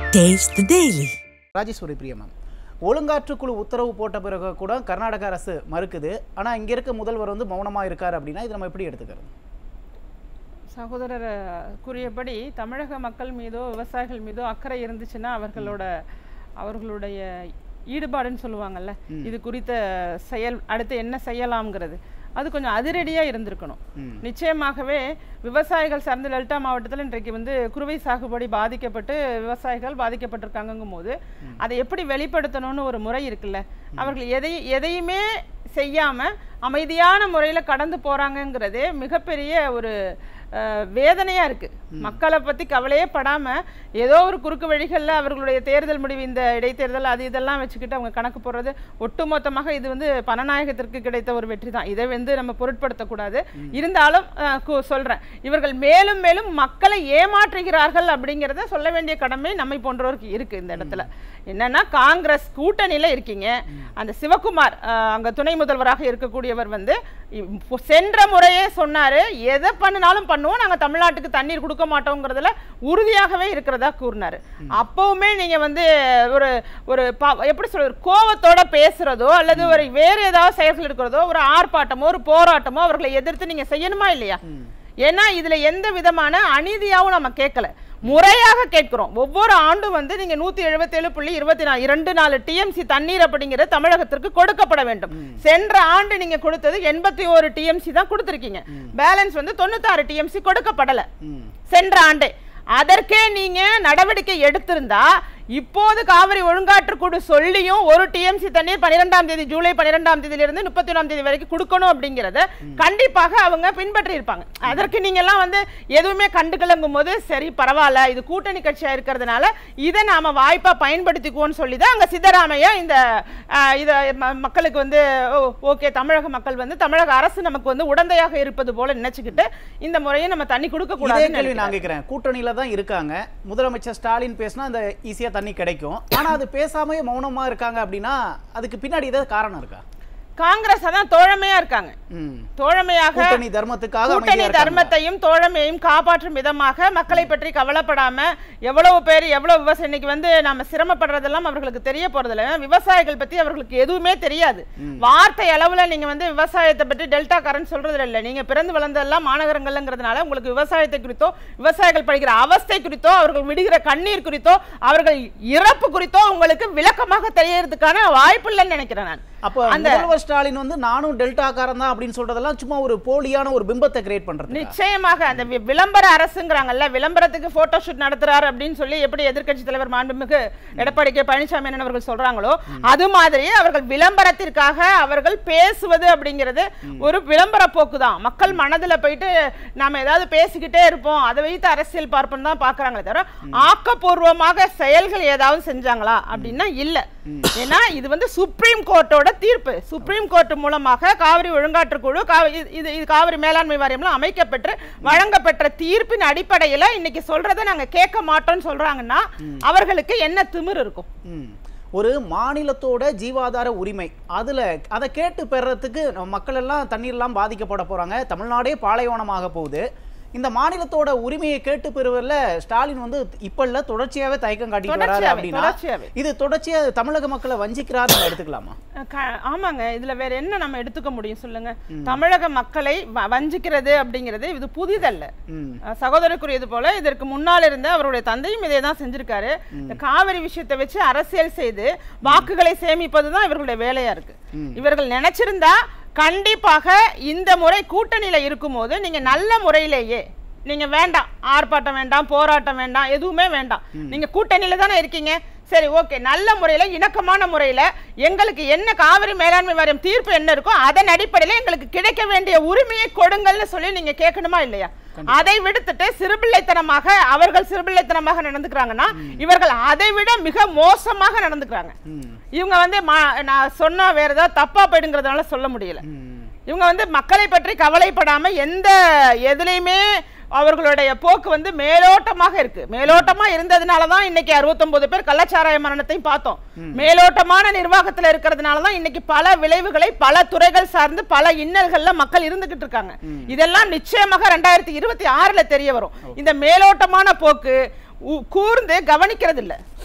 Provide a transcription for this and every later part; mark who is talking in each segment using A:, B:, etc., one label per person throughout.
A: Taste the Daily.
B: Rajeswari Priya ma'am ஒழுங்காற்றுக்குழு உத்தரவு போட்ட பிறகு கூட கர்நாடக அரசு மறுக்குது ஆனால் இங்கே இருக்க முதல்வர் வந்து மௌனமாக இருக்கார் அப்படின்னா இது நம்ம எப்படி எடுத்துக்கிறது
C: சகோதரர் அஹ், கூறியபடி தமிழக மக்கள் மீதோ விவசாயிகள் மீதோ அக்கறை இருந்துச்சுன்னா அவர்களோட அவர்களுடைய ஈடுபாடுன்னு சொல்லுவாங்கல்ல இது குறித்த செயல் அடுத்து என்ன செய்யலாம்ங்கிறது அது கொஞ்சம் அதிரடியா இருந்திருக்கணும்
B: ம்.
C: நிச்சயமாகவே விவசாயிகள் சார்ந்த டெல்டா மாவட்டத்தில் இன்றைக்கு வந்து குறுவை சாகுபடி பாதிக்கப்பட்டு விவசாயிகள் பாதிக்கப்பட்டிருக்காங்கங்கும் போது அதை எப்படி வெளிப்படுத்தணும்னு ஒரு முறை இருக்குல்ல அவர்கள் எதை எதையுமே செய்யாம அமைதியான முறையில் கடந்து போறாங்கங்கிறதே மிகப்பெரிய ஒரு அஹ், வேதனையா இருக்கு மக்களை பத்தி கவலையே படாம ஏதோ ஒரு குறுக்கு வழிகளில் அவர்களுடைய தேர்தல் முடிவு இந்த இடைத்தேர்தல் அது இதெல்லாம் வச்சுக்கிட்டு அவங்க கணக்கு போடுறது ஒட்டுமொத்தமாக இது வந்து பணநாயகத்திற்கு கிடைத்த ஒரு வெற்றி தான் இதை வந்து நம்ம பொருட்படுத்தக்கூடாது இருந்தாலும் அஹ், கு- சொல்றேன் இவர்கள் மேலும் மேலும் மக்களை ஏமாற்றுகிறார்கள் அப்படிங்கிறத சொல்ல வேண்டிய கடமை நம்மை போன்றவருக்கு இருக்கு இந்த இடத்துல என்னன்னா காங்கிரஸ் கூட்டணியில இருக்கீங்க அந்த சிவகுமார் அஹ், அங்க துணை முதல்வராக இருக்கக்கூடியவர் வந்து இப்போ சென்ற முறையே சொன்னாரு எதை பண்ணினாலும் பண்ணுவோம் நாங்க தமிழ்நாட்டுக்கு தண்ணீர் கொடுக்க மாட்டோங்கிறதுல உறுதியாகவே இருக்கிறதா கூறினாரு அப்பவுமே நீங்க வந்து ஒரு ஒரு ப- எப்படி சொல்றது கோவத்தோட பேசுறதோ அல்லது ஒரு வேற ஏதாவது செயல்கள் இருக்கிறதோ ஒரு ஆர்ப்பாட்டமோ ஒரு போராட்டமோ அவர்களை எதிர்த்து நீங்க செய்யணுமா இல்லையா ஏன்னா இதுல எந்த விதமான அநீதியாவும் நம்ம கேட்கல முறையாக கேட்கிறோம் ஒவ்வொரு ஆண்டும் வந்து நீங்க நூத்தி எழுபத்தேழு புள்ளி இருபத்தி நாலு இரண்டு நாலு டிஎம்சி தண்ணீர் அப்படிங்கிறது தமிழகத்திற்கு கொடுக்கப்பட வேண்டும் சென்ற ஆண்டு நீங்க கொடுத்தது எண்பத்தி ஒரு டிஎம்சி தான் கொடுத்திருக்கீங்க பேலன்ஸ் வந்து தொண்ணூத்தாறு டிஎம்சி கொடுக்கப்படல
B: ம்
C: சென்ற ஆண்டே அதற்கே நீங்க நடவடிக்கை எடுத்திருந்தா இப்போது காவிரி ஒழுங்காற்றுக்குழு சொல்லியும் ஒரு டிஎம்சி தண்ணீர் பன்னிரெண்டாம் தேதி ஜூலை பன்னிரெண்டாம் தேதியிலிருந்து முப்பத்தி ஒன்றாம் தேதி வரைக்கும் கொடுக்கணும் அப்படிங்கிறத கண்டிப்பாக அவங்க பின்பற்றி இருப்பாங்க அதற்கு நீங்க எல்லாம் வந்து எதுவுமே கண்டுக்கலங்கும் போது சரி பரவாயில்ல இது கூட்டணி கட்சியா இருக்கிறதுனால இதை நாம வாய்ப்பா பயன்படுத்திக்குவோம்னு சொல்லி தான் அங்க சித்தராமையா இந்த ஆஹ், இத ம- மக்களுக்கு வந்து ஓகே தமிழக மக்கள் வந்து தமிழக அரசு நமக்கு வந்து உடந்தையாக இருப்பது போல நினைச்சுக்கிட்டு இந்த முறையை நம்ம தண்ணி கொடுக்க
B: இதே
C: கூடாதுன்னு
B: கேள்வி நான்
C: நினைக்கிறேன்.
B: கேட்கிறேன் கூட்டணியில தான் இருக்காங்க முதலமைச்சர் ஸ்டாலின் பேசினா அந்த ஈஸியா தண்ணி கிடைக்கும் ஆனா அது பேசாம மௌனமா இருக்காங்க அப்படின்னா அதுக்கு பின்னாடி ஏதாவது காரணம் இருக்கா
C: காங்கிரஸ் அதான் தோழமையா இருக்காங்க
B: ம்
C: தோழமையாக
B: கூட்டணி தர்மத்துக்காக
C: கூட்டணி
B: அமைதியா இருக்காங்களா?
C: தர்மத்தையும் தோழமையும் காப்பாற்றும் விதமாக மக்களை பற்றி கவலைப்படாம எவ்வளவு பேர் எவ்வளவு விவசாயம் இன்னைக்கு வந்து நம்ம சிரமப்படுறதெல்லாம் அவர்களுக்கு தெரிய போறதில்ல ஏன்னா விவசாயிகள் பத்தி அவர்களுக்கு எதுவுமே தெரியாது வார்த்தை அளவுல நீங்க வந்து விவசாயத்தை பற்றி டெல்டா கரண்ட் சொல்றது இல்ல நீங்க பிறந்து வளர்ந்ததெல்லாம் மாநகரங்கள்ங்கிறதுனால உங்களுக்கு விவசாயத்தை குறித்தோ விவசாயிகள் படுகிற அவஸ்தை குறித்தோ அவர்கள் விடுகிற கண்ணீர் குறித்தோ அவர்கள் இறப்பு குறித்தோ உங்களுக்கு விளக்கமாக தெரியறதுக்கான வாய்ப்பு இல்லைன்னு நினைக்கிறேன் நான்
B: அப்போ
C: அந்த-
B: முதல்வர் ஸ்டாலின் வந்து நானும் டெல்டாக்காரன் தான் அப்படின்னு சொல்றதெல்லாம் சும்மா ஒரு போலியான ஒரு பிம்பத்தை கிரியேட் பண்றது
C: நிச்சயமாக அந்த வி- விளம்பர அரசுங்கிறாங்கல்ல விளம்பரத்துக்கு போட்டோ ஷூட் நடத்துறாரு அப்படின்னு சொல்லி எப்படி எதிர்க்கட்சி தலைவர் மாண்புமிகு எடப்பாடி கே பழனிசாமி அண்ணன் அவர்கள் சொல்றாங்களோ அது மாதிரி அவர்கள் விளம்பரத்திற்காக அவர்கள் பேசுவது அப்படிங்கிறது ஒரு விளம்பர போக்கு தான் மக்கள் மனதுல போயிட்டு நாம ஏதாவது பேசிக்கிட்டே இருப்போம் அதை வைத்து அரசியல் பார்ப்போம் தான் பாக்குறாங்களே தவிர ஆக்கப்பூர்வமாக செயல்கள் ஏதாவது செஞ்சாங்களா அப்படின்னா இல்ல ஏன்னா இது வந்து சுப்ரீம் கோர்ட்டோட தீர்ப்பு சுப்ரீம் கோர்ட் மூலமாக காவிரி ஒழுங்காற்றுக்குழு காவி- இது- இது இது காவிரி மேலாண்மை வாரியம்லாம் அமைக்கப்பெற்று வழங்கப்பெற்ற தீர்ப்பின் அடிப்படையில இன்னைக்கு சொல்றதை நாங்க கேட்க மாட்டோம்னு சொல்றாங்கன்னா அவர்களுக்கு என்ன திமிர் இருக்கும்
B: ம். ஒரு மாநிலத்தோட ஜீவாதார உரிமை அதுல அதை கேட்டு பெறறதுக்கு நம்ம மக்கள் எல்லாம் தண்ணீர்லாம் பாதிக்கப்பட போறாங்க தமிழ்நாடே பாலைவனமாக போகுது இந்த மாநிலத்தோட உரிமையை கேட்டு பெறுவதில் ஸ்டாலின் வந்து இப்ப இல்ல தொடர்ச்சியாவே தயக்கம் காட்டிட்டு வராரு
C: தொடர்ச்சியாவே,
B: அப்படின்னா
C: தொடர்ச்சியாவே.
B: இது தொடர்ச்சியா தமிழக மக்களை வஞ்சிக்கிறாரு நம்ம எடுத்துக்கலாமா
C: க- ஆமாங்க இதுல வேற என்ன நம்ம எடுத்துக்க முடியும் சொல்லுங்க தமிழக மக்களை வ- வஞ்சிக்கிறது அப்படிங்கிறது இது புதிதல்ல
B: ம்
C: அஹ் சகோதரருக்குரியது போல இதற்கு முன்னால் இருந்த அவருடைய தந்தையும் இதை தான் செஞ்சிருக்காரு இந்த காவிரி விஷயத்தை வச்சு அரசியல் செய்து வாக்குகளை சேமிப்பது தான் இவர்களுடைய வேலையா இருக்கு இவர்கள் நினைச்சிருந்தா கண்டிப்பாக இந்த முறை கூட்டணியில இருக்கும்போது நீங்க நல்ல முறையிலேயே நீங்க வேண்டாம் ஆர்ப்பாட்டம் வேண்டாம் போராட்டம் வேண்டாம் எதுவுமே வேண்டாம் நீங்க கூட்டணியில தானே இருக்கீங்க சரி ஓகே நல்ல முறையில இணக்கமான முறையில எங்களுக்கு என்ன காவிரி மேலாண்மை வாரியம் தீர்ப்பு என்ன இருக்கோ அதன் அடிப்படையில எங்களுக்கு கிடைக்க வேண்டிய உரிமையை கொடுங்கள்னு சொல்லி நீங்க கேட்கணுமா இல்லையா அதை விடுத்துட்டு சிறுபிள்ளைத்தனமாக அவர்கள் சிறுபிள்ளைத்தனமாக நடந்துக்கிறாங்கன்னா இவர்கள் அதை விட மிக மோசமாக நடந்துக்கிறாங்க
B: ம்
C: இவங்க வந்து மா- நான் சொன்னா வேற ஏதாவது தப்பா போயிடுங்கிறதுனால சொல்ல முடியல
B: ம்
C: இவங்க வந்து மக்களை பற்றி கவலைப்படாம எந்த எதுலையுமே அவர்களுடைய போக்கு வந்து மேலோட்டமாக இருக்கு மேலோட்டமா இருந்ததுனால தான் இன்னைக்கு 69 பேர் கள்ளச்சாராய மரணத்தையும் பார்த்தோம் மேலோட்டமான நிர்வாகத்துல இருக்கிறதுனால தான் இன்னைக்கு பல விளைவுகளை பல துறைகள் சார்ந்து பல இன்னல்கள்ல மக்கள் இருந்துகிட்டு இருக்காங்க இதெல்லாம் நிச்சயமாக ரெண்டாயிரத்தி இருபத்தி ஆறுல தெரிய வரும் இந்த மேலோட்டமான போக்கு உ- கூர்ந்து கவனிக்கிறது இல்ல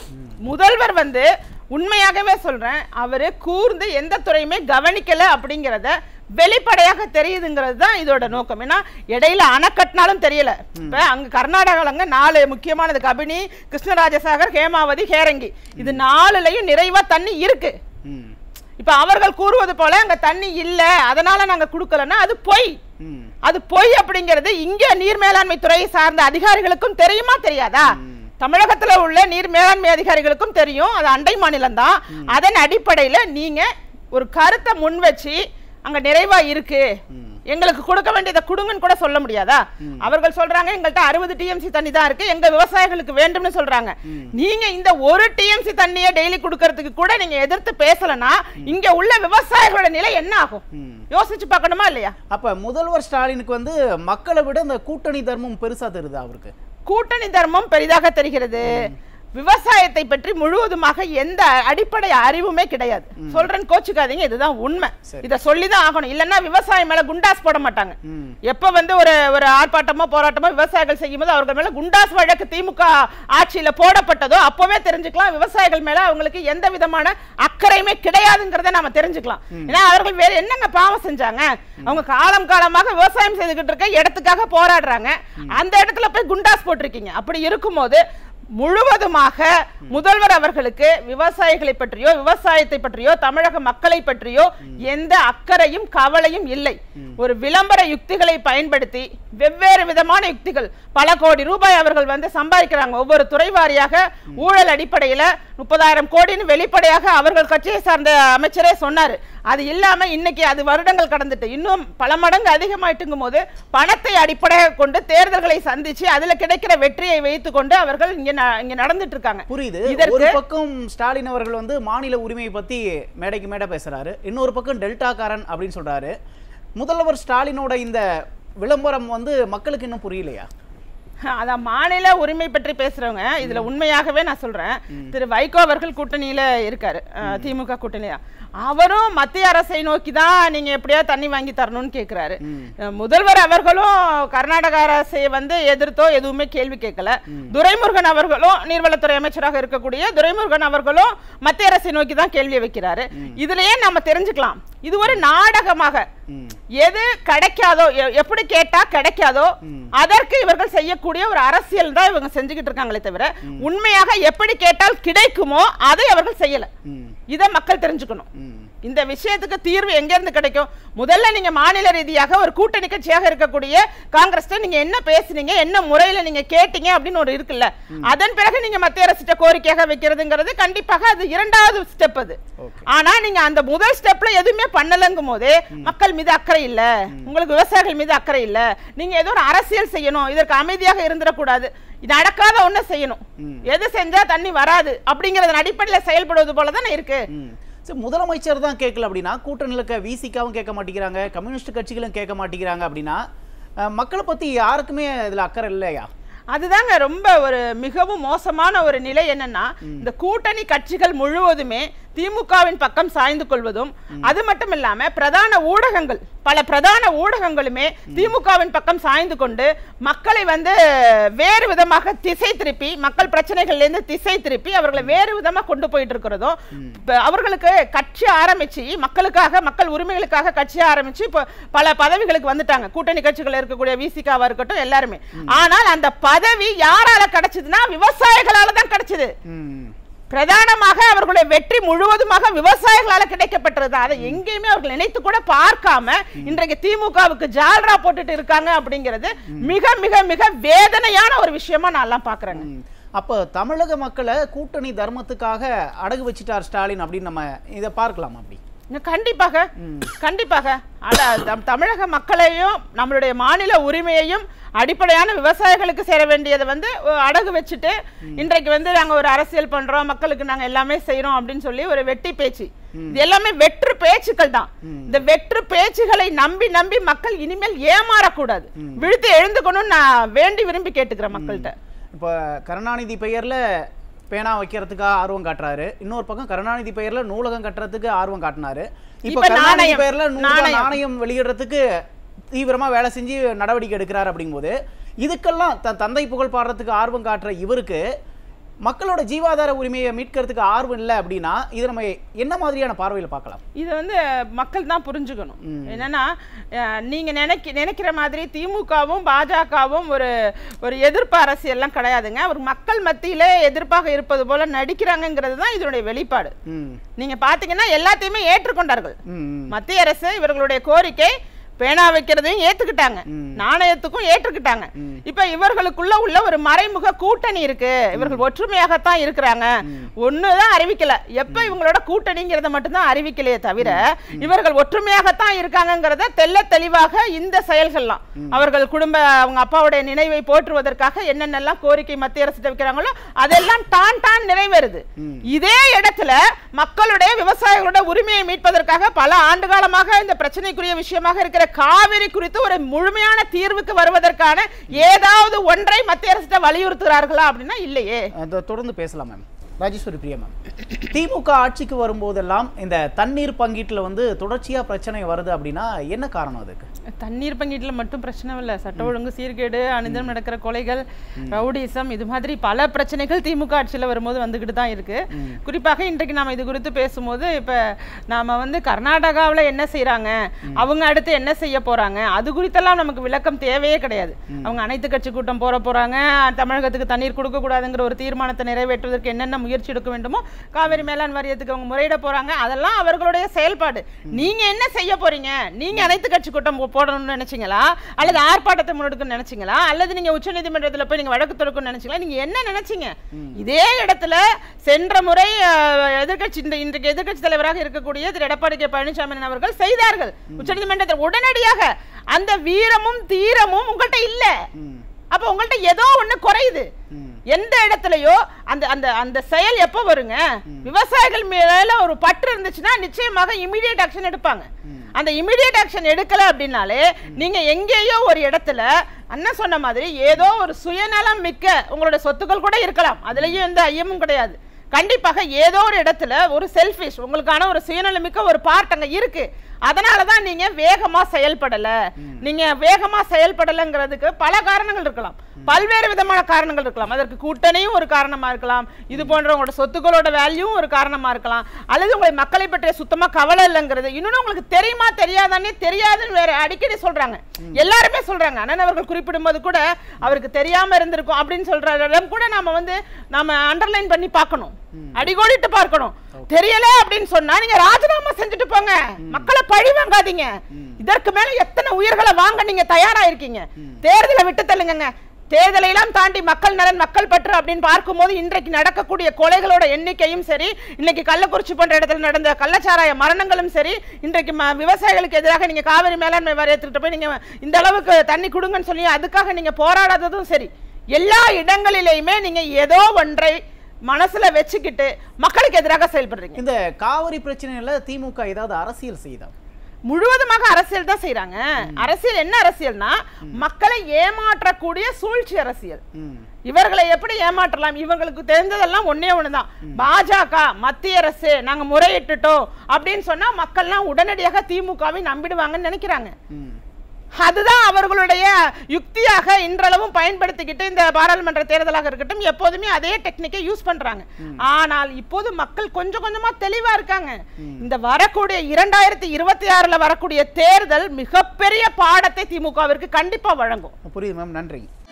C: முதல்வர் வந்து உண்மையாகவே சொல்றேன் அவரு கூர்ந்து எந்த துறையுமே கவனிக்கல அப்படிங்கறத வெளிப்படையாக தெரியுதுங்கிறது தான் இதோட நோக்கம் ஏன்னா இடையில அணை கட்டினாலும் தெரியல இப்ப அங்க கர்நாடகாலங்க நாலு முக்கியமானது கபினி கிருஷ்ணராஜசாகர் ஹேமாவதி ஹேரங்கி இது நாலுலயும் நிறைவா தண்ணி இருக்கு
B: ம்
C: இப்ப அவர்கள் கூறுவது போல அங்க தண்ணி இல்ல அதனால நாங்க கொடுக்கலன்னா அது பொய்
B: ம்
C: அது பொய் அப்படிங்கிறது இங்க நீர் மேலாண்மை துறையை சார்ந்த அதிகாரிகளுக்கும் தெரியுமா தெரியாதா தமிழகத்துல உள்ள நீர் மேலாண்மை அதிகாரிகளுக்கும் தெரியும் அது அண்டை மாநிலம் தான் அதன் அடிப்படையில நீங்க ஒரு கருத்தை முன் வச்சு அங்க நிறைவா இருக்கு எங்களுக்கு கொடுக்க வேண்டியதை கொடுங்கன்னு கூட சொல்ல முடியாதா அவர்கள் சொல்றாங்க எங்கள்கிட்ட அறுபது டிஎம்சி தண்ணி தான் இருக்கு எங்க விவசாயிகளுக்கு வேண்டும்னு சொல்றாங்க நீங்க இந்த ஒரு டிஎம்சி தண்ணியை டெய்லி கொடுக்கறதுக்கு கூட நீங்க எதிர்த்து பேசலனா இங்க உள்ள விவசாயிகளோட நிலை என்ன ஆகும் யோசிச்சு பார்க்கணுமா இல்லையா
B: அப்ப முதல்வர் ஸ்டாலினுக்கு வந்து மக்களை விட இந்த கூட்டணி தர்மம் பெருசா தெரியுதா அவருக்கு
C: கூட்டணி தர்மம் பெரிதாக தெரிகிறது விவசாயத்தை பற்றி முழுவதுமாக எந்த அடிப்படை அறிவுமே கிடையாது சொல்றேன் கோச்சுக்காதீங்க இதுதான் உண்மை
B: சரி.
C: இத சொல்லிதான் ஆகணும் இல்லன்னா விவசாயம் மேல குண்டாஸ் போட மாட்டாங்க
B: ம்
C: எப்ப வந்து ஒரு ஒரு ஆர்ப்பாட்டமோ போராட்டமோ விவசாயிகள் செய்யும்போது அவர்கள் மேல குண்டாஸ் வழக்கு திமுக ஆட்சியில போடப்பட்டதோ அப்பவே தெரிஞ்சுக்கலாம் விவசாயிகள் மேல அவங்களுக்கு எந்த விதமான அக்கறையுமே கிடையாதுங்கிறத நாம தெரிஞ்சுக்கலாம் ஏன்னா அவர்கள் வேற என்னங்க பாவம் செஞ்சாங்க அவங்க காலம் காலமாக விவசாயம் செய்துகிட்டு இருக்க இடத்துக்காக போராடுறாங்க அந்த இடத்துல போய் குண்டாஸ் போட்டிருக்கீங்க அப்படி இருக்கும்போது முழுவதுமாக முதல்வர் அவர்களுக்கு விவசாயிகளை பற்றியோ விவசாயத்தை பற்றியோ தமிழக மக்களை பற்றியோ எந்த அக்கறையும் கவலையும் இல்லை ஒரு விளம்பர யுக்திகளை பயன்படுத்தி வெவ்வேறு விதமான யுக்திகள் பல கோடி ரூபாய் அவர்கள் வந்து சம்பாதிக்கிறாங்க ஒவ்வொரு துறை வாரியாக ஊழல் அடிப்படையில முப்பதாயிரம் கோடின்னு வெளிப்படையாக அவர்கள் கட்சியை சார்ந்த அமைச்சரே சொன்னாரு அது இல்லாம இன்னைக்கு அது வருடங்கள் கடந்துட்டு இன்னும் பல மடங்கு அதிகமாயிட்டுங்கும் போது பணத்தை அடிப்படையாக கொண்டு தேர்தல்களை சந்திச்சு அதுல கிடைக்கிற வெற்றியை வைத்துக் கொண்டு அவர்கள் இங்க ந- இங்க நடந்துட்டு இருக்காங்க
B: புரியுது
C: இதற்கு-
B: ஒரு பக்கம் ஸ்டாலின் அவர்கள் வந்து மாநில உரிமையை பத்தி மேடைக்கு மேடை பேசுறாரு இன்னொரு பக்கம் டெல்டாக்காரன் அப்படின்னு சொல்றாரு முதல்வர் ஸ்டாலினோட இந்த விளம்பரம் வந்து மக்களுக்கு இன்னும் புரியலையா
C: அதான் மாநில உரிமை பற்றி பேசுறவங்க இதுல உண்மையாகவே நான் சொல்றேன் திரு வைகோ அவர்கள் கூட்டணியில இருக்காரு அஹ், திமுக கூட்டணியில அவரும் மத்திய அரசை நோக்கி தான் நீங்க எப்படியா தண்ணி வாங்கி தரணும்னு கேக்குறாரு அஹ், முதல்வர் அவர்களும் கர்நாடக அரசை வந்து எதிர்த்தோ எதுவுமே கேள்வி கேட்கல துரைமுருகன் அவர்களும் நீர்வளத்துறை அமைச்சராக இருக்கக்கூடிய துரைமுருகன் அவர்களும் மத்திய அரசை நோக்கி தான் கேள்வி வைக்கிறாரு இதுலயே நம்ம தெரிஞ்சுக்கலாம் இது ஒரு நாடகமாக
B: ம்
C: எது கிடைக்காதோ எ- எப்படி கேட்டா கிடைக்காதோ அதற்கு இவர்கள் செய்யக்கூடிய ஒரு அரசியல் தான் இவங்க செஞ்சுக்கிட்டு இருக்காங்களே தவிர உண்மையாக எப்படி கேட்டால் கிடைக்குமோ அதை அவர்கள் செய்யல
B: ம்
C: இதை மக்கள் தெரிஞ்சுக்கணும்
B: ம்
C: இந்த விஷயத்துக்கு தீர்வு எங்க இருந்து கிடைக்கும் முதல்ல நீங்க மாநில ரீதியாக ஒரு கூட்டணி கட்சியாக இருக்கக்கூடிய காங்கிரஸ் நீங்க என்ன பேசுனீங்க என்ன முறையில நீங்க கேட்டீங்க அப்படின்னு ஒரு இருக்குல்ல அதன் பிறகு நீங்க மத்திய அரசிட்ட கோரிக்கையாக வைக்கிறதுங்கிறது கண்டிப்பாக அது இரண்டாவது ஸ்டெப் அது
B: ஓகே
C: ஆனா நீங்க அந்த முதல் ஸ்டெப்ல எதுவுமே பண்ணலங்கும் போது மக்கள் மீது அக்கறை இல்ல உங்களுக்கு விவசாயிகள் மீது அக்கறை இல்ல நீங்க ஏதோ ஒரு அரசியல் செய்யணும் இதற்கு அமைதியாக இருந்துடக்கூடாது நடக்காத ஒண்ணு செய்யணும் எது செஞ்சா தண்ணி வராது அப்படிங்கறதன் அடிப்படையில செயல்படுவது போல தானே இருக்கு
B: ம் சரி முதலமைச்சர் தான் கேட்கல அப்படின்னா கூட்டணியில் இருக்க விசிகாவும் கேட்க மாட்டேங்கிறாங்க கம்யூனிஸ்ட் கட்சிகளும் கேட்க மாட்டேங்கிறாங்க அப்படின்னா அஹ், மக்களை பத்தி யாருக்குமே இதுல அக்கறை இல்லையா
C: அதுதாங்க ரொம்ப ஒரு மிகவும் மோசமான ஒரு நிலை என்னன்னா இந்த கூட்டணி கட்சிகள் முழுவதுமே திமுகவின் பக்கம் சாய்ந்து கொள்வதும் அது மட்டும் இல்லாம பிரதான ஊடகங்கள் பல பிரதான ஊடகங்களுமே திமுகவின் பக்கம் சாய்ந்து கொண்டு மக்களை வந்து வேறு விதமாக திசை திருப்பி மக்கள் பிரச்சனைகள்ல இருந்து திசை திருப்பி அவர்களை வேறு விதமா கொண்டு போயிட்டு இருக்கிறதும் இப்ப அவர்களுக்கு கட்சி ஆரம்பிச்சு மக்களுக்காக மக்கள் உரிமைகளுக்காக கட்சி ஆரம்பிச்சு இப்போ பல பதவிகளுக்கு வந்துட்டாங்க கூட்டணி கட்சிகள் இருக்கக்கூடிய விசிகாவா இருக்கட்டும் எல்லாருமே ஆனால் அந்த பதவி யாரால கிடைச்சதுன்னா விவசாயிகளால தான் கிடைச்சது
B: ம்
C: பிரதானமாக அவர்களுடைய வெற்றி முழுவதுமாக விவசாயிகளால கிடைக்கப்பட்டது அதை எங்கேயுமே அவர்கள் நினைத்து கூட பார்க்காம இன்றைக்கு திமுகவுக்கு ஜால்ரா போட்டுட்டு இருக்காங்க அப்படிங்கிறது மிக மிக மிக வேதனையான ஒரு விஷயமா நான் எல்லாம் பாக்குறேங்க
B: ம். அப்போ தமிழக மக்களை கூட்டணி தர்மத்துக்காக அடகு வச்சிட்டார் ஸ்டாலின் அப்படின்னு நம்ம இதை பார்க்கலாம் அப்படி
C: கண்டிப்பாக கண்டிப்பாக அட தம்- தமிழக மக்களையும் நம்மளுடைய மாநில உரிமையையும் அடிப்படையான விவசாயிகளுக்கு சேர வேண்டியதை வந்து அஹ், அடகு வச்சுட்டு இன்றைக்கு வந்து நாங்க ஒரு அரசியல் பண்றோம் மக்களுக்கு நாங்க எல்லாமே செய்றோம் அப்படின்னு சொல்லி ஒரு வெட்டி பேச்சு இது எல்லாமே வெற்று பேச்சுக்கள் தான் இந்த வெற்று பேச்சுகளை நம்பி நம்பி மக்கள் இனிமேல் ஏமாறக்கூடாது விழுத்து எழுந்துக்கணும்னு நான் வேண்டி விரும்பி கேட்டுக்கிறேன் மக்கள்கிட்ட
B: இப்போ கருணாநிதி பெயர்ல பேனா வைக்கிறதுக்காக ஆர்வம் காட்டுறாரு இன்னொரு பக்கம் கருணாநிதி பெயர்ல நூலகம் கட்டுறதுக்கு ஆர்வம் காட்டினாரு இப்போ
C: இப்ப
B: கருணாநிதி
C: நாணயம்,
B: பெயர்ல நூறு ரூபாய்
C: நாணயம்.
B: நாணயம் வெளியிடுறதுக்கு தீவிரமா வேலை செஞ்சு நடவடிக்கை எடுக்கிறாரு அப்படிங்கும்போது இதுக்கெல்லாம் த தந்தை புகழ் பாடுறதுக்கு ஆர்வம் காட்டுற இவருக்கு மக்களோட ஜீவாதார உரிமையை மீட்கிறதுக்கு ஆர்வம் இல்லை அப்படின்னா இது நம்ம என்ன மாதிரியான பார்வையில் பார்க்கலாம்
C: இதை வந்து மக்கள் தான் புரிஞ்சுக்கணும் என்னன்னா அஹ், நீங்க நினைக்க நினைக்கிற மாதிரி திமுகவும் பாஜகவும் ஒரு ஒரு எதிர்ப்பு அரசியல்லாம் கிடையாதுங்க ஒரு மக்கள் மத்தியிலே எதிர்ப்பாக இருப்பது போல நடிக்கிறாங்கங்கிறது தான் இதனுடைய வெளிப்பாடு
B: ம்
C: நீங்க பாத்தீங்கன்னா எல்லாத்தையுமே ஏற்றுக்கொண்டார்கள்
B: ம் ம்.
C: மத்திய அரசு இவர்களுடைய கோரிக்கை பேனா வைக்கிறதையும் ஏத்துக்கிட்டாங்க நாணயத்துக்கும் ஏற்றுக்கிட்டாங்க இப்ப இவர்களுக்குள்ள உள்ள ஒரு மறைமுக கூட்டணி இருக்கு இவர்கள் ஒற்றுமையாகத்தான் இருக்கிறாங்க ஒண்ணுதான் அறிவிக்கல எப்ப இவங்களோட கூட்டணிங்கிறத மட்டும்தான் அறிவிக்கலையே தவிர இவர்கள் ஒற்றுமையாகத்தான் இருக்காங்கங்கிறத தெள்ள தெளிவாக இந்த செயல்கள்லாம் அவர்கள் குடும்ப அவங்க அப்பாவுடைய நினைவை போற்றுவதற்காக என்னென்னலாம் கோரிக்கை மத்திய அரசு வைக்கிறாங்களோ அதெல்லாம் டான் டான் நிறைவேறுது இதே இடத்துல மக்களுடைய விவசாயிகளோட உரிமையை மீட்பதற்காக பல ஆண்டு காலமாக இந்த பிரச்சனைக்குரிய விஷயமாக இருக்கிற காவிரி குறித்து ஒரு முழுமையான தீர்வுக்கு வருவதற்கான ஏதாவது ஒன்றை மத்திய அரசு வலியுறுத்துகிறார்களா அப்படின்னா இல்லையே
B: அதை தொடர்ந்து பேசலாம் மேம் ராஜேஸ்வரி பிரியா மேம் திமுக ஆட்சிக்கு வரும்போதெல்லாம் இந்த தண்ணீர் பங்கீட்டுல வந்து தொடர்ச்சியா பிரச்சனை வருது அப்படின்னா என்ன காரணம் அதுக்கு
C: தண்ணீர் பங்கீட்டுல மட்டும் பிரச்சனை இல்லை சட்ட ஒழுங்கு சீர்கேடு அனிதம் நடக்கிற கொலைகள் ரவுடிசம் இது மாதிரி பல பிரச்சனைகள் திமுக ஆட்சியில வரும்போது வந்துகிட்டு தான் இருக்கு குறிப்பாக இன்றைக்கு நாம இது குறித்து பேசும்போது இப்ப நாம வந்து கர்நாடகாவுல என்ன செய்றாங்க அவங்க அடுத்து என்ன செய்ய போறாங்க அது குறித்தெல்லாம் நமக்கு விளக்கம் தேவையே கிடையாது அவங்க அனைத்து கட்சி கூட்டம் போற போறாங்க தமிழகத்துக்கு தண்ணீர் கொடுக்க கூடாதுங்கிற ஒரு தீர்மானத்தை நிறைவேற்றுவதற்கு என்னென்ன முயற்சி எடுக்க வேண்டுமோ காவிரி மேலாண் வாரியத்துக்கு அவங்க முறையிட போறாங்க அதெல்லாம் அவர்களுடைய செயல்பாடு நீங்க என்ன செய்ய போறீங்க நீங்க அனைத்து கட்சி கூட்டம் போ- போடணும்னு நினைச்சீங்களா அல்லது ஆர்ப்பாட்டத்தை முன்னெடுக்கணும்னு நினைச்சீங்களா அல்லது நீங்க உச்சநீதிமன்றத்துல போய் நீங்க வழக்கு தொடுக்கணும்னு நினைச்சீங்களா நீங்க என்ன நினைச்சீங்க இதே இடத்துல சென்ற முறை அஹ், எதிர்க்கட்சி இந்த இன்றைக்கு எதிர்க்கட்சி தலைவராக இருக்கக்கூடிய திரு எடப்பாடி கே பழனிசாமி அவர்கள் செய்தார்கள் உச்சநீதிமன்றத்தில் உடனடியாக அந்த வீரமும் தீரமும் உங்கள்கிட்ட இல்ல அப்ப உங்கள்கிட்ட ஏதோ ஒண்ணு குறையுது எந்த இடத்துலயோ அந்த அந்த அந்த செயல் எப்போ வருங்க விவசாயிகள் மேல ஒரு பற்று இருந்துச்சுன்னா நிச்சயமாக இமிடியேட் ஆக்ஷன் எடுப்பாங்க அந்த இமிடியேட் ஆக்ஷன் எடுக்கல அப்படின்னாலே நீங்க எங்கேயோ ஒரு இடத்துல அண்ணன் சொன்ன மாதிரி ஏதோ ஒரு சுயநலம் மிக்க உங்களோட சொத்துக்கள் கூட இருக்கலாம் அதுலயும் எந்த ஐயமும் கிடையாது கண்டிப்பாக ஏதோ ஒரு இடத்துல ஒரு செல்ஃபிஷ் உங்களுக்கான ஒரு சுயநலமிக்க ஒரு பார்ட் அங்க இருக்கு அதனால தான் நீங்க வேகமா செயல்படல நீங்க வேகமா செயல்படலைங்கிறதுக்கு பல காரணங்கள் இருக்கலாம் பல்வேறு விதமான காரணங்கள் இருக்கலாம் அதற்கு கூட்டணியும் ஒரு காரணமா இருக்கலாம் இது போன்ற உங்களோட சொத்துக்களோட வேல்யூவும் ஒரு காரணமா இருக்கலாம் அல்லது உங்களை மக்களை பற்றிய சுத்தமா கவலை இல்லைங்கிறது இன்னொன்னு உங்களுக்கு தெரியுமா தெரியாதானே தெரியாதுன்னு வேற அடிக்கடி சொல்றாங்க எல்லாருமே சொல்றாங்க அண்ணன் அவர்கள் குறிப்பிடும்போது கூட அவருக்கு தெரியாம இருந்திருக்கும் அப்படின்னு சொல்ற இடம் கூட நாம வந்து நாம அண்டர்லைன் பண்ணி பார்க்கணும் அடிகோடிட்டு பார்க்கணும் தெரியல அப்படின்னு சொன்னா நீங்க ராஜினாமா செஞ்சுட்டு போங்க மக்களை பழி வாங்காதீங்க இதற்கு மேல எத்தனை உயிர்களை வாங்க நீங்க தயாரா இருக்கீங்க தேர்தலை விட்டு தள்ளுங்க தேர்தலை எல்லாம் தாண்டி மக்கள் நலன் மக்கள் பற்று அப்படின்னு பார்க்கும்போது இன்றைக்கு நடக்கக்கூடிய கொலைகளோட எண்ணிக்கையும் சரி இன்னைக்கு கள்ளக்குறிச்சி போன்ற இடத்துல நடந்த கள்ளச்சாராய மரணங்களும் சரி இன்றைக்கு ம- விவசாயிகளுக்கு எதிராக நீங்க காவிரி மேலாண்மை வாரியத்துக்கிட்ட போய் நீங்க இந்த அளவுக்கு தண்ணி கொடுங்கன்னு சொல்லி அதுக்காக நீங்க போராடாததும் சரி எல்லா இடங்களிலேயுமே நீங்க ஏதோ ஒன்றை மனசுல வச்சுக்கிட்டு மக்களுக்கு எதிராக செயல்படுறீங்க
B: இந்த காவிரி பிரச்சனையில திமுக ஏதாவது அரசியல் செய்தா
C: முழுவதுமாக அரசியல் தான் செய்றாங்க அரசியல் என்ன அரசியல்னா மக்களை ஏமாற்றக்கூடிய சூழ்ச்சி அரசியல்
B: ம்
C: இவர்களை எப்படி ஏமாற்றலாம் இவங்களுக்கு தெரிஞ்சதெல்லாம் ஒண்ணே ஒண்ணுதான் பாஜக மத்திய அரசு நாங்க முறையிட்டுட்டோம் அப்படின்னு சொன்னா மக்கள்லாம் உடனடியாக திமுகவை நம்பிடுவாங்கன்னு நினைக்கிறாங்க
B: ம்
C: அதுதான் அவர்களுடைய யுக்தியாக இன்றளவும் பயன்படுத்திக்கிட்டு இந்த பாராளுமன்ற தேர்தலாக இருக்கட்டும் எப்போதுமே அதே டெக்னிக்கை யூஸ் பண்றாங்க ஆனால் இப்போது மக்கள் கொஞ்சம் கொஞ்சமா தெளிவா இருக்காங்க இந்த வரக்கூடிய இரண்டாயிரத்தி இருபத்தி ஆறுல வரக்கூடிய தேர்தல் மிகப்பெரிய பாடத்தை திமுகவிற்கு கண்டிப்பா வழங்கும்
B: புரியுது மேம் நன்றி